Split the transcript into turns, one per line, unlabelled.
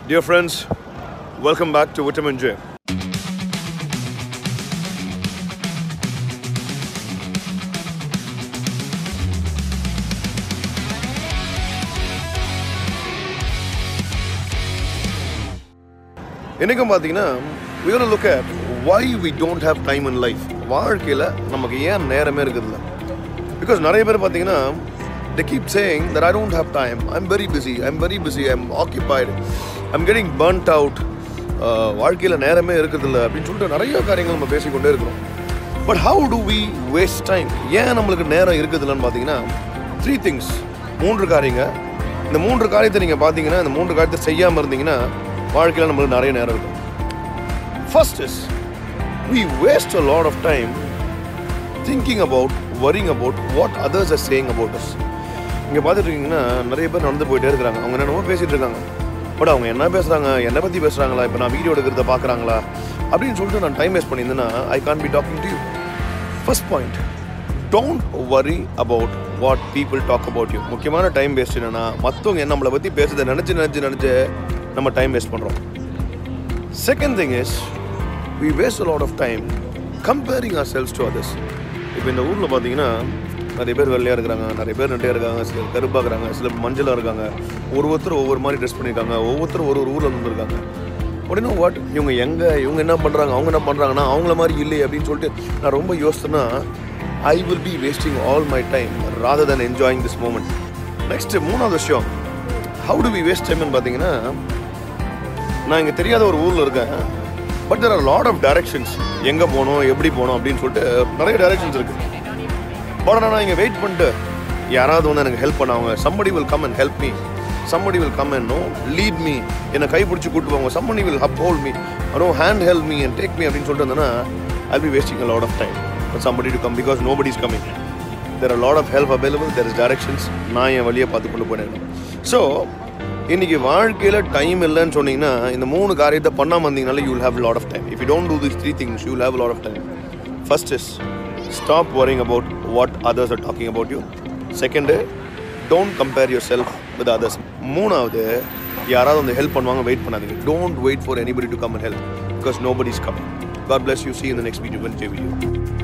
Dear friends, welcome back to Vitamin J. என்னைக்கும் பார்த்தீங்கன்னா we gonna look at why we don't have time in life வாழ்க்கையில் நமக்கு ஏன் நேரமே இருக்குதுல்ல பிகாஸ் நிறைய பேர் பார்த்தீங்கன்னா they keep saying that I don't have time I'm very busy I'm very busy I'm occupied I'm getting burnt out uh, வாழ்க்கையில் நேரமே இருக்குதில்ல அப்படின்னு சொல்லிட்டு நிறைய காரியங்கள் நம்ம பேசிக்கொண்டே இருக்கிறோம் but how do we waste time ஏன் நம்மளுக்கு நேரம் இருக்குதுல்லன்னு பார்த்தீங்கன்னா த்ரீ திங்ஸ் மூன்று காரியங்க இந்த மூன்று காரியத்தை நீங்கள் பார்த்தீங்கன்னா இந்த மூன்று காரியத்தை செய்யாமல் இருந்தீங்கன்னா வாழ்க்கையில் நம்மளுக்கு நிறைய நேரம் இருக்கும் first is we waste a lot of time thinking about worrying about what others are saying about us இங்கே பார்த்துட்டு இருக்கீங்கன்னா நிறைய பேர் நடந்து போயிட்டே இருக்கிறாங்க அவங்க என்னென்னமோ பேசிட்டு இருக்காங்க பட் அவங்க என்ன பேசுகிறாங்க என்னை பற்றி பேசுகிறாங்களா இப்போ நான் வீடியோ எடுக்கிறத பார்க்குறாங்களா அப்படின்னு சொல்லிட்டு நான் டைம் வேஸ்ட் பண்ணியிருந்தேன்னா I can be talking to you first point don't worry about what people talk about you முக்கியமான டைம் வேஸ்ட் என்னன்னா மற்றவங்க என்ன நம்மளை பற்றி பேசுறதை நினச்சி நினச்சி நினச்சி நம்ம டைம் வேஸ்ட் பண்ணுறோம் second thing is we waste a lot of time comparing ourselves to others இப்போ இந்த ஊரில் பார்த்தீங்கன்னா நிறைய பேர் வெள்ளையாக இருக்கிறாங்க நிறைய பேர் நெட்டையாக இருக்காங்க சில கருப்பாக இருக்கிறாங்க சில மஞ்சளாக இருக்காங்க ஒவ்வொருத்தர் ஒவ்வொரு மாதிரி ட்ரெஸ் பண்ணியிருக்காங்க ஒவ்வொருத்தரும் ஒரு ஒரு ஊரில் வந்துருக்காங்க உடனே வாட் இவங்க எங்கே இவங்க என்ன பண்ணுறாங்க அவங்க என்ன பண்ணுறாங்கன்னா அவங்கள மாதிரி இல்லை அப்படின்னு சொல்லிட்டு நான் ரொம்ப யோசித்தேன்னா I will be wasting all my time rather than enjoying this moment next மூணாவது விஷயம் ஹவு டு வி வேஸ்ட் டைம்னு பார்த்தீங்கன்னா நான் இங்கே தெரியாத ஒரு ஊரில் இருக்கேன் but there are lot of directions எங்கே போகணும் எப்படி போகணும் அப்படின்னு சொல்லிட்டு நிறைய டைரக்ஷன்ஸ் இருக்குது பட் ஆனால் நான் இங்கே வெயிட் பண்ணிட்டு யாராவது வந்து எனக்கு ஹெல்ப் பண்ணாங்க somebody will come and help me somebody will come and no lead me என்னை கைப்பிடிச்சி கூட்டு போவாங்க somebody will hub hold me no hand help me and take me அப்படின்னு சொல்லிட்டு வந்தேன்னா I be wasting a lot of time somebody to come because nobody is coming there are lot of help available there is directions நான் என் வழியை பார்த்து கொண்டு போனேன் so இன்னைக்கு வாழ்க்கையில் டைம் இல்லைன்னு சொன்னீங்கன்னா இந்த மூணு காரியத்தை பண்ணாமல் இருந்தீங்கனால you will have lot of time if you don't do this three things you will have lot of time first is stop worrying about what others are talking about you second don't compare yourself with others மூணாவது யாராவது வந்து help பண்ணுவாங்க wait பண்ணாதீங்க don't wait for anybody to come and help because nobody is coming God bless you. See you in the next video. Video.